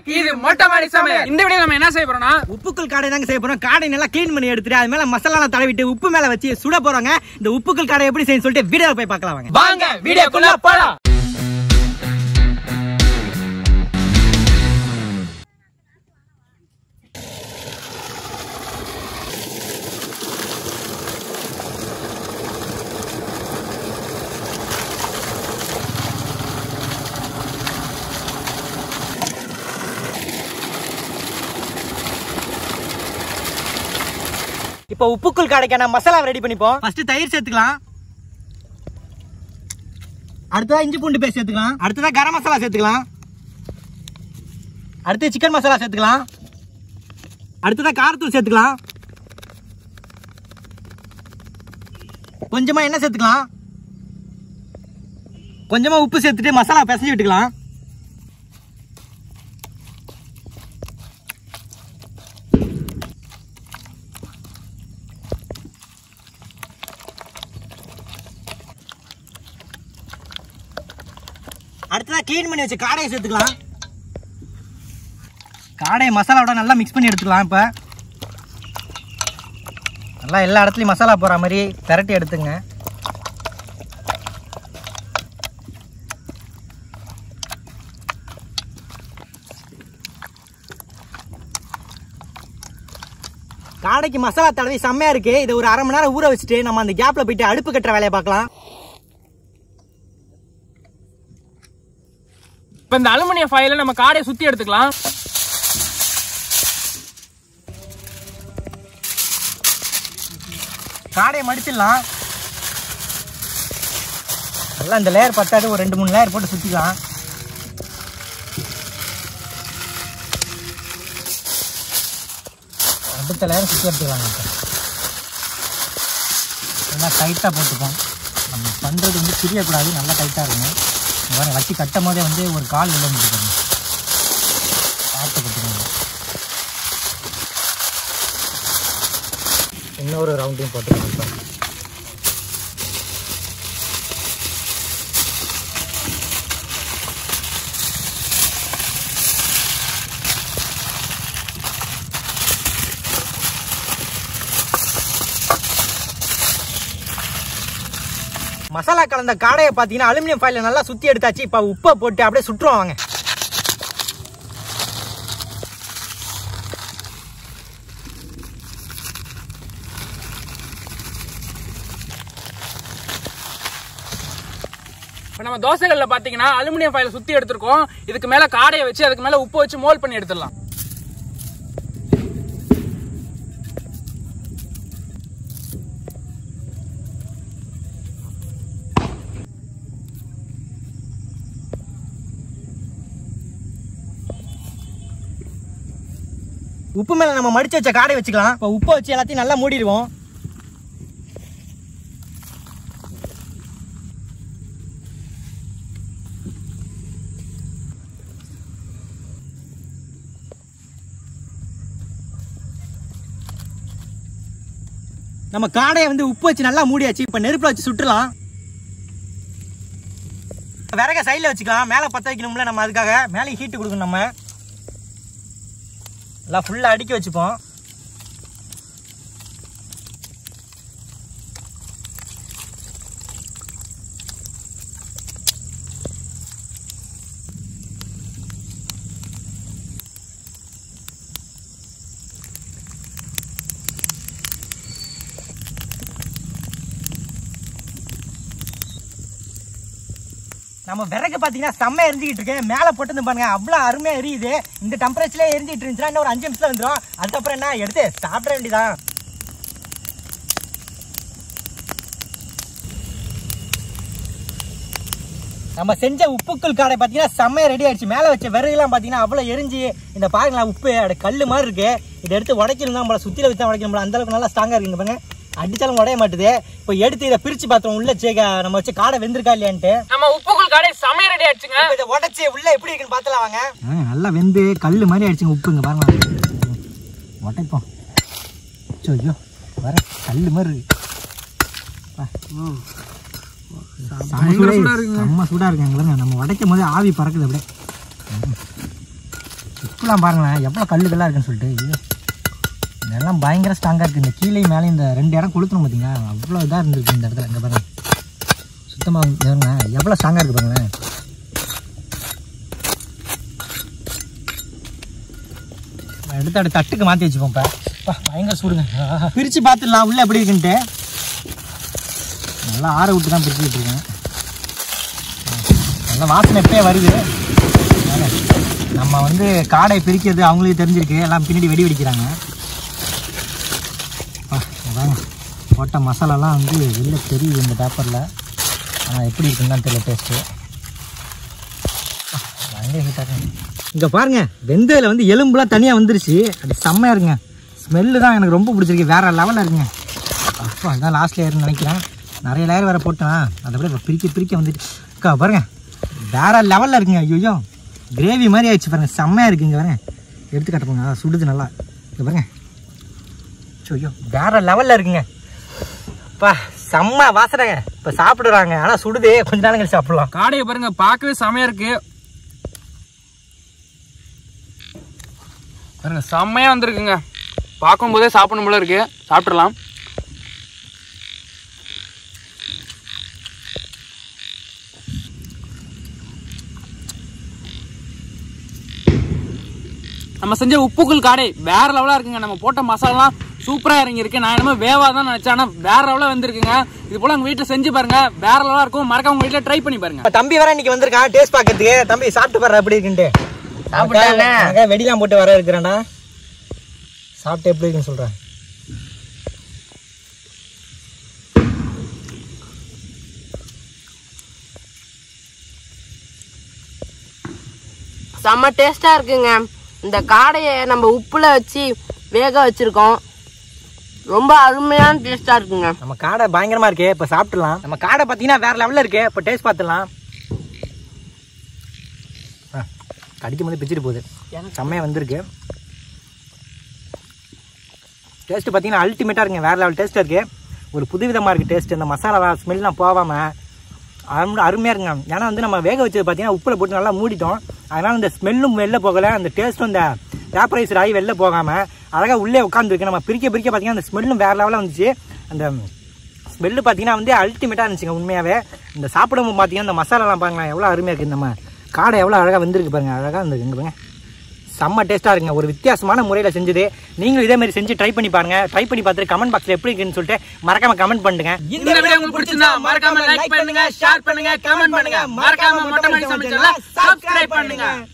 இது மொட்டை மாடி சமையல் இந்த வீடியோ நம்ம என்ன செய்ய போறோம்னா உப்புக்குள் காடை தாங்க செய்ய போறோம் காடை நல்லா க்ளீன் பண்ணி எடுத்துட்டு அது மேல மசாலா தடவிட்டு உப்பு மேல வச்சு சுட போறோங்க இந்த உப்புக்குள் காடை எப்படி செய்யணும் சொல்லிட்டு வீடியோல போய் பார்க்கலாம் வாங்க வாங்க வீடியோக்குள்ள போலாம் இப்போ உப்புக்குள் காடைக்கான மசாலா ரெடி பண்ணிப்போம் ஃபர்ஸ்ட் தயிர் சேர்த்துக்கலாம் அடுத்ததா இஞ்சி பூண்டு பேஸ்ட் சேர்த்துக்கலாம் அடுத்ததா கரம் மசாலா சேர்த்துக்கலாம் அடுத்து சிக்கன் மசாலா சேர்த்துக்கலாம் அடுத்ததா காரத்தூள் சேர்த்துக்கலாம் கொஞ்சமா எண்ணெய் சேர்த்துக்கலாம் கொஞ்சமா உப்பு சேர்த்துட்டு மசாலா பிசைஞ்சு விட்டுக்கலாம் அடுத்ததா க்ளீன் பண்ணி வச்ச காடையை சேர்த்துக்கலாம் காடையை மசாலாவோட நல்லா மிக்ஸ் பண்ணி எடுத்துக்கலாம் இப்போ நல்லா எல்லா இடத்துலையும் மசாலா போகிற மாதிரி திரட்டி எடுத்துங்க காடைக்கு மசாலா தடவி செம்மையா இருக்கு இதை ஒரு அரை மணி நேரம் ஊற வச்சுட்டு நம்ம அந்த கேப்ல போயிட்டு அடுப்பு கட்டுற வேலையை பார்க்கலாம் இப்ப இந்த அலுமினியம் ஃபாயில நம்ம காடையை சுத்தி எடுத்துக்கலாம் காடையை மடிச்சிடலாம் நல்லா இந்த லேயர் பத்தாது ஒரு ரெண்டு மூணு லேயர் போட்டு சுற்றிக்கலாம் அடுத்த லேயர் சுற்றி எடுத்துக்கலாம் இப்போ நல்லா டைட்டாக போட்டுப்போம் நம்ம பண்ணுறது வந்து பிரியக்கூடாது நல்லா டைட்டாக இருக்கணும் இந்த மாதிரி வச்சு கட்டும் போதே வந்து ஒரு கால் உள்ள முடிக்கணும் பார்த்து கட்டுக்கணும் இன்னொரு ரவுண்டையும் போட்டுக்கலாம் இப்போ மசாலா கலந்த காடையை பார்த்தீங்கன்னா அலுமினியம் ஃபாயில நல்லா சுற்றி எடுத்தாச்சு இப்போ உப்பை போட்டு அப்படியே சுற்றுவோம் வாங்க இப்ப நம்ம தோசைகள்ல பாத்தீங்கன்னா அலுமினியம் ஃபாயில சுத்தி எடுத்திருக்கோம் இதுக்கு மேல காடையை வச்சு அதுக்கு மேல உப்பு வச்சு மோல் பண்ணி எடுத்துடலாம் உப்பு மேல நம்ம மடிச்சு வச்ச காடை வச்சுக்கலாம் இப்போ உப்பை வச்சு எல்லாத்தையும் நல்லா மூடிடுவோம் நம்ம காடையை வந்து உப்பு வச்சு நல்லா மூடியாச்சு இப்போ நெருப்புல வச்சு சுட்டுலாம் விறக சைடில் வச்சுக்கலாம் மேலே பற்ற வைக்கணும்ல நம்ம அதுக்காக மேலே ஹீட்டு கொடுக்கணும் நம்ம எல்லாம் ஃபுல்லாக அடுக்கி வச்சுப்போம் நம்ம விறகு பார்த்தீங்கன்னா செம்ம எரிஞ்சிக்கிட்டு இருக்கு மேலே போட்டு பாருங்க அவ்வளோ அருமையாக எரியுது இந்த டெம்பரேச்சர்லேயே எரிஞ்சிட்டு இருந்துச்சுன்னா இன்னும் ஒரு அஞ்சு நிமிஷத்தில் வந்துடும் அதுக்கப்புறம் என்ன எடுத்து சாப்பிட வேண்டியதான் நம்ம செஞ்ச உப்புக்குள் காடை பார்த்தீங்கன்னா செம்மையா ரெடி ஆயிடுச்சு மேலே வச்ச விறகுலாம் பார்த்தீங்கன்னா அவ்வளோ எரிஞ்சு இந்த பாருங்களா உப்பு அப்படி கல் மாதிரி இருக்கு இதை எடுத்து உடைக்கணும் நம்மள சுத்தில வச்சா உடைக்கணும் அந்த அளவுக்கு நல்லா ஸ்ட்ராங்கா இருக்கு இங்க பாருங்க அடிச்சாலும் உடைய மாட்டுது இப்போ எடுத்து இதை பிரிச்சு பார்த்தோம் உள்ள சேக நம்ம வச்ச காடை வெந்திருக்கா இல்லையான்ட்டு நம்ம உப்புக்குள் காடை சமைய ரெடி ஆயிடுச்சுங்க இப்ப இதை உடைச்சு உள்ள எப்படி இருக்குன்னு பார்த்தலாம் வாங்க நல்லா வெந்து கல் மாதிரி ஆயிடுச்சுங்க உப்புங்க பாருங்க உடைப்போம் ஐயோ வர கல் மாதிரி இருக்கு பா. செம்ம சூடா இருக்குங்க. செம்ம சூடா இருக்குங்க பாருங்க நம்ம உடைக்கும் போது ஆவி பறக்குது அப்படியே உப்பு உப்புலாம் பாருங்களேன் எவ்வளோ கல்லுகள்லாம் இருக்குன்னு சொல்லிட்டு ஐயோ. இதெல்லாம் பயங்கர ஸ்ட்ராங்காக இருக்குது இந்த கீழே மேலே இந்த ரெண்டு இடம் கொளுத்தணும் பார்த்தீங்களா அவ்வளோ இதாக இருந்திருக்கு இந்த இடத்துல இங்கே பாருங்க சுத்தமாக பாருங்க எவ்வளோ ஸ்ட்ராங்காக இருக்குது பாருங்களேன் நான் எடுத்து அடுத்த தட்டுக்கு மாற்றி வச்சுப்போம் இப்போ அப்பா, பயங்கர சூடுங்க பிரித்து பார்த்துடலாம் உள்ளே எப்படி இருக்குன்ட்டு நல்லா ஆற விட்டு தான் பிரித்து விட்டுருக்கேன் நல்லா வாசனை எப்பயே வருது அதனால நம்ம வந்து காடை பிரிக்கிறது அவங்களுக்கு தெரிஞ்சிருக்கு எல்லாம் பின்னாடி வெடி வெடிக்கிறாங்க அப்பா, அதாங்க போட்ட மசாலாலாம் வந்து வெளில தெரியுது இந்த பேப்பரில் ஆனால் எப்படி இருக்குன்னு தான் தெரியல டேஸ்ட்டு பயங்கர ஹீட்டாக இங்கே பாருங்க வெந்தயில வந்து எலும்புலாம் தனியாக வந்துருச்சு அது செம்மையாக இருக்குங்க ஸ்மெல்லு தான் எனக்கு ரொம்ப பிடிச்சிருக்கு வேற லெவலில் இருக்குங்க அப்போ அதான் லாஸ்ட் லேயர்னு நினைக்கிறேன் நிறைய லேயர் வேறு போட்டேன் அதை விட இப்போ பிரிக்க பிரிக்க வந்துட்டு அக்கா பாருங்க வேற லெவலில் இருக்குங்க ஐயோ கிரேவி மாதிரி ஆயிடுச்சு பாருங்க செம்மையாக இருக்குங்க பாருங்க எடுத்து காட்டுப்பாங்க அதான் சுடுது நல்லா இங்கே பாருங்க ஐயோ வேற லெவலில் இருக்குங்க அப்பா செம்ம வாசனைங்க இப்போ சாப்பிடுறாங்க ஆனால் சுடுது கொஞ்ச நாள் கழிச்சு சாப்பிடலாம் காடையை பாருங்க பார்க்கவே செமையா இருக்கு பாருங்க செம்மையா வந்திருக்குங்க பார்க்கும்போதே சாப்பிடணும் போல இருக்கு சாப்பிட்றலாம் நம்ம செஞ்ச உப்புக்குள் காடை வேற லெவலா இருக்குங்க நம்ம போட்ட மசாலாலாம் சூப்பரா இறங்கி இருக்கு நான் என்னமோ வேவா தான் நினைச்சேன் ஆனா வேற லெவலா வந்திருக்குங்க இது போல உங்க வீட்டுல செஞ்சு பாருங்க வேற லெவலா இருக்கும் மறக்காம உங்க வீட்டுல ட்ரை பண்ணி பாருங்க இப்ப தம்பி வர இன்னைக்கு வந்திருக்கான் டேஸ்ட் பார்க்கறதுக்கு தம்பி சாப்பிட்டு பாரு எப்படி இருக்குன்ட்டு சாப்பிட்டானே. அங்க வெடிலாம் போட்டு வர இருக்கிறேன்டா சாப்பிட்டு எப்படி இருக்குன்னு சொல்றேன் செம்ம டேஸ்டா இருக்குங்க இந்த காடையை நம்ம உப்புல வச்சு வேக வச்சிருக்கோம் ரொம்ப அருமையான டேஸ்டா இருக்குங்க நம்ம காடை பயங்கரமா இருக்கு இப்ப சாப்பிட்டுலாம் நம்ம காடை பாத்தீங்கன்னா வேற லெவல்ல இருக்கு இப்ப டேஸ்ட் பார்த்துலாம் ஆ, கடிக்கும் போது பிச்சுட்டு போகுது செம்மையா வந்திருக்கு டேஸ்ட் பார்த்தீங்கன்னா அல்டிமேட்டாக இருக்குங்க வேறு லெவல் டேஸ்ட்டாக இருக்குது ஒரு புதுவிதமாக இருக்குது டேஸ்ட் இந்த மசாலா ஸ்மெல்லாம் போகாமல் அருமை அருமையாக இருக்குங்க ஏன்னா வந்து நம்ம வேக வச்சது பார்த்தீங்கன்னா உப்பில் போட்டு நல்லா மூடிட்டோம் அதனால் இந்த ஸ்மெல்லும் வெளில போகலை அந்த டேஸ்ட்டும் இந்த வேப்பரைசர் ஆகி வெளில போகாமல் அழகாக உள்ளே உட்காந்துருக்கு நம்ம பிரிக்க பிரிக்க பார்த்தீங்கன்னா அந்த ஸ்மெல்லும் வேறு லெவலில் வந்துச்சு அந்த ஸ்மெல்லு பார்த்தீங்கன்னா வந்து அல்டிமேட்டாக இருந்துச்சுங்க உண்மையாகவே இந்த சாப்பிடும்போது பார்த்தீங்கன்னா இந்த மசாலாலாம் பாருங்களேன் எவ்வளோ அருமையாக இருக்குது நம்ம காடை எவ்வளோ அழகாக வந்திருக்கு பாருங்க அழகாக இருந்திருக்கு இங்க பாருங்க செம்ம டேஸ்ட்டாக இருக்குங்க ஒரு வித்தியாசமான முறையில் செஞ்சது நீங்களும் இதே மாதிரி செஞ்சு ட்ரை பண்ணி பாருங்க ட்ரை பண்ணி பார்த்துட்டு கமெண்ட் பாக்ஸில் எப்படி இருக்குன்னு சொல்லிட்டு மறக்காம கமெண்ட் பண்ணுங்க இந்த வீடியோ உங்களுக்கு பிடிச்சிருந்தா மறக்காம லைக் பண்ணுங்க ஷேர் பண்ணுங்க கமெண்ட் பண்ணுங்க மறக்காம மொட்டை மாடி சமைச்சல சப்ஸ்கிரைப் பண்ணுங்க